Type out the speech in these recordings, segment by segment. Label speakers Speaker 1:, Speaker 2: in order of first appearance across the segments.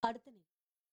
Speaker 1: அடுத்த நிகழ்ச்சி.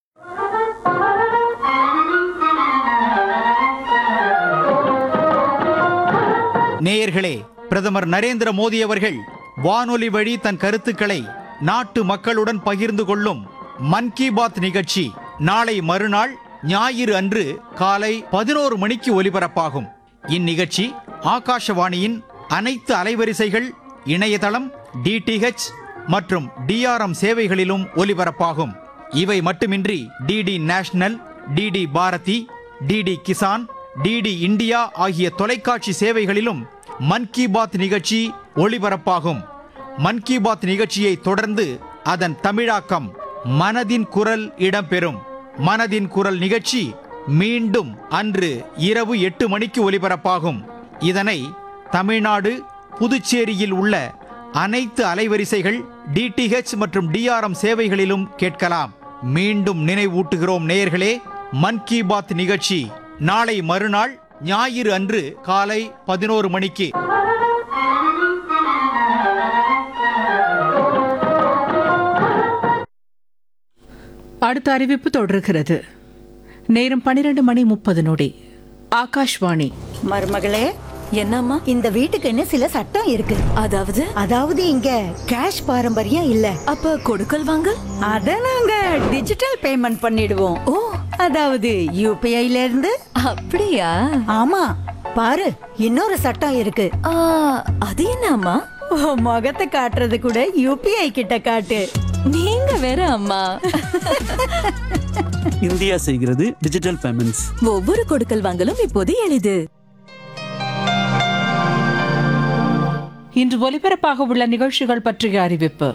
Speaker 2: நேயர்களே பிரதமர் நரேந்திர மோடி அவர்கள் வானொலி வழி தன் கருத்துக்களை நாட்டு மக்களுடன் பகிர்ந்து கொள்ளும் மன் கி பாத் நிகழ்ச்சி நாளை மறுநாள் ஞாயிறு அன்று காலை பதினோரு மணிக்கு ஒலிபரப்பாகும் இந்நிகழ்ச்சி ஆகாஷவாணியின் அனைத்து அலைவரிசைகள் இணையதளம் டிடிஹெச் மற்றும் டிஆர்எம் சேவைகளிலும் ஒலிபரப்பாகும் இவை மட்டுமின்றி DD National DD Bharati DD Kisan DD India ஆகிய தொலைக்காட்சி சேவைகளிலும் மன் கி பாத் நிகழ்ச்சி ஒளிபரப்பாகும் மன் கி பாத் நிகழ்ச்சியை தொடர்ந்து அதன் தமிழாக்கம் மனதின் குரல் இடம்பெறும் மனதின் குரல் நிகழ்ச்சி மீண்டும் அன்று இரவு எட்டு மணிக்கு ஒலிபரப்பாகும் இதனை தமிழ்நாடு புதுச்சேரியில் உள்ள அனைத்து அலைவரிசைகள் டிடிஹெச் மற்றும் டிஆர்எம் சேவைகளிலும் கேட்கலாம் மீண்டும் நினைவூட்டுகிறோம் நேயர்களே மன் கி பாத் நிகழ்ச்சி நாளை மறுநாள் ஞாயிறு அன்று காலை பதினோரு மணிக்கு
Speaker 3: அடுத்த அறிவிப்பு தொடர்கிறது நேரம் பன்னிரண்டு மணி முப்பது நொடி ஆகாஷ்வாணி
Speaker 4: மருமகளே
Speaker 1: என்னம்மா
Speaker 4: இந்த வீட்டுக்குன்னு சில சட்டம் இருக்கு
Speaker 1: அதாவது
Speaker 4: அதாவது இங்க கேஷ் பாரம்பரியம் இல்ல
Speaker 1: அப்ப கொடுக்கல் வாங்கல்
Speaker 4: அத நாங்க டிஜிட்டல் பேமெண்ட் பண்ணிடுவோம்
Speaker 1: ஓ
Speaker 4: அதாவது யூபிஐல இருந்து
Speaker 1: அப்படியா
Speaker 4: ஆமா பாரு இன்னொரு சட்டம் இருக்கு
Speaker 1: ஆ, அது என்னம்மா
Speaker 4: உன் முகத்தை காட்டுறது கூட யூபிஐ கிட்ட காட்டு
Speaker 1: நீங்க வேற அம்மா
Speaker 5: இந்தியா செய்கிறது டிஜிட்டல் பேமெண்ட்ஸ்
Speaker 1: ஒவ்வொரு கொடுக்கல் வாங்கலும் இப்போது எளிது
Speaker 3: இன்று ஒலிபரப்பாக உள்ள நிகழ்ச்சிகள் பற்றிய அறிவிப்பு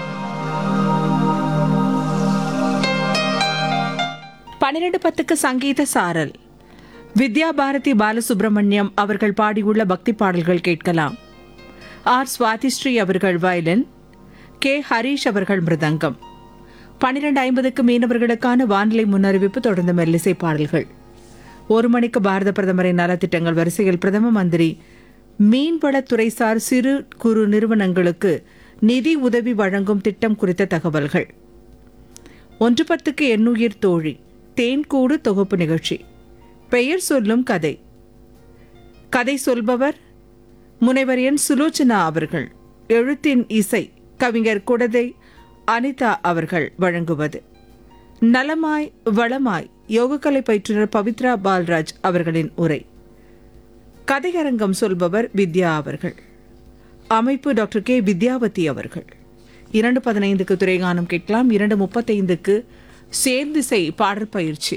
Speaker 3: பன்னிரண்டு பத்துக்கு சங்கீத சாரல் வித்யா பாரதி பாலசுப்ரமணியம் அவர்கள் பாடியுள்ள பக்தி பாடல்கள் கேட்கலாம் ஆர் சுவாதிஸ்ரீ அவர்கள் வயலின் கே ஹரீஷ் அவர்கள் மிருதங்கம் பன்னிரண்டு ஐம்பதுக்கு மீனவர்களுக்கான வானிலை முன்னறிவிப்பு தொடர்ந்து மெல்லிசை பாடல்கள் ஒரு மணிக்கு பாரத பிரதமரின் நலத்திட்டங்கள் வரிசையில் பிரதம மந்திரி மீன்வளத்துறைசார் சிறு குறு நிறுவனங்களுக்கு நிதி உதவி வழங்கும் திட்டம் குறித்த தகவல்கள் ஒன்று பத்துக்கு எண்ணுயிர் தோழி தேன்கூடு தொகுப்பு நிகழ்ச்சி பெயர் சொல்லும் கதை கதை சொல்பவர் முனைவர் என் சுலோச்சனா அவர்கள் எழுத்தின் இசை கவிஞர் குடதை அனிதா அவர்கள் வழங்குவது நலமாய் வளமாய் யோகக்கலை பயிற்றுனர் பவித்ரா பால்ராஜ் அவர்களின் உரை கதையரங்கம் சொல்பவர் வித்யா அவர்கள் அமைப்பு டாக்டர் கே வித்யாவதி அவர்கள் இரண்டு பதினைந்துக்கு துறைகானம் கேட்கலாம் இரண்டு முப்பத்தைந்துக்கு சேர்ந்திசை பாடற் பயிற்சி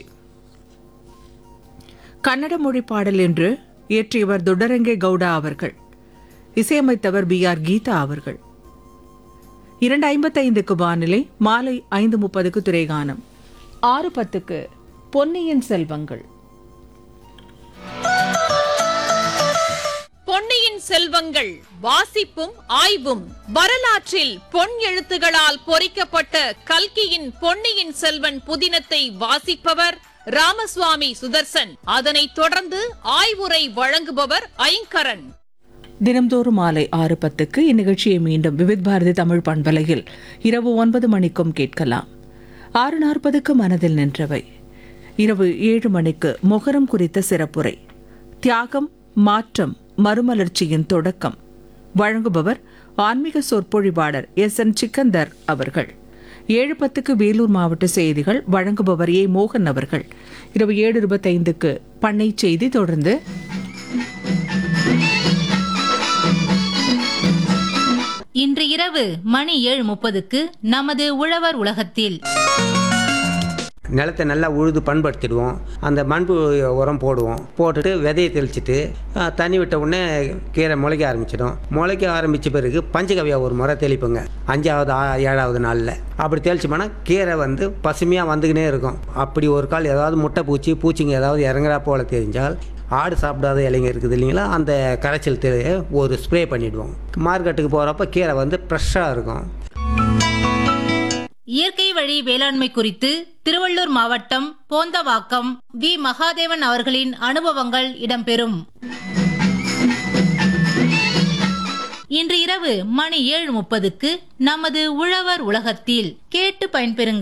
Speaker 3: கன்னட மொழி பாடல் என்று இயற்றியவர் தொடரங்கே கவுடா அவர்கள் இசையமைத்தவர் பி ஆர் கீதா அவர்கள் இரண்டு ஐம்பத்தைந்துக்கு வானிலை மாலை ஐந்து முப்பதுக்கு துறைகானம் ஆறு பத்துக்கு பொன்னியின் செல்வங்கள்
Speaker 6: பொன்னியின் செல்வங்கள் வாசிப்பும் ஆய்வும் வரலாற்றில் பொன் எழுத்துகளால் பொறிக்கப்பட்ட கல்கியின் பொன்னியின் செல்வன் புதினத்தை வாசிப்பவர் ராமசுவாமி சுதர்சன் அதனைத் தொடர்ந்து ஆய்வுரை வழங்குபவர் ஐங்கரன்
Speaker 3: தினம்தோறும் மாலை ஆறு பத்துக்கு இந்நிகழ்ச்சியை மீண்டும் விவித் பாரதி தமிழ் பண்பலையில் இரவு ஒன்பது மணிக்கும் கேட்கலாம் ஆறு நாற்பதுக்கு மனதில் நின்றவை இரவு ஏழு மணிக்கு மொகரம் குறித்த சிறப்புரை தியாகம் மாற்றம் மறுமலர்ச்சியின் தொடக்கம் வழங்குபவர் ஆன்மீக சொற்பொழிவாளர் எஸ் என் சிக்கந்தர் அவர்கள் ஏழு பத்துக்கு வேலூர் மாவட்ட செய்திகள் வழங்குபவர் ஏ மோகன் அவர்கள் இரவு ஏழு இருபத்தைந்துக்கு பண்ணை செய்தி தொடர்ந்து
Speaker 7: இன்று இரவு மணி ஏழு முப்பதுக்கு நமது உழவர் உலகத்தில்
Speaker 8: நிலத்தை நல்லா உழுது பண்படுத்திடுவோம் அந்த மண்பு உரம் போடுவோம் போட்டுட்டு விதையை தெளிச்சிட்டு அஹ், தண்ணி விட்ட உடனே கீரை முளைக்க ஆரம்பிச்சிடும் முளைக்க ஆரம்பித்த பிறகு பஞ்சகவியா ஒரு முறை தெளிப்போங்க அஞ்சாவது ஆ- ஏழாவது நாளில் அப்படி தெளிச்சோம்னா கீரை வந்து பசுமையாக வந்துக்கினே இருக்கும் அப்படி ஒரு கால் ஏதாவது முட்டை பூச்சி பூச்சிங்க ஏதாவது இறங்குறா போல தெரிஞ்சால் ஆடு சாப்பிடாத இலைங்க இருக்குது இல்லைங்களா அந்த கரைச்சல் தெ ஒரு ஸ்ப்ரே பண்ணிவிடுவோம் மார்க்கெட்டுக்கு போகிறப்ப கீரை வந்து ஃப்ரெஷ்ஷாக இருக்கும்
Speaker 7: இயற்கை வழி வேளாண்மை குறித்து திருவள்ளூர் மாவட்டம் போந்தவாக்கம் வி மகாதேவன் அவர்களின் அனுபவங்கள் இடம்பெறும் இன்று இரவு மணி ஏழு முப்பதுக்கு நமது உழவர் உலகத்தில் கேட்டு பயன்பெறுங்கள்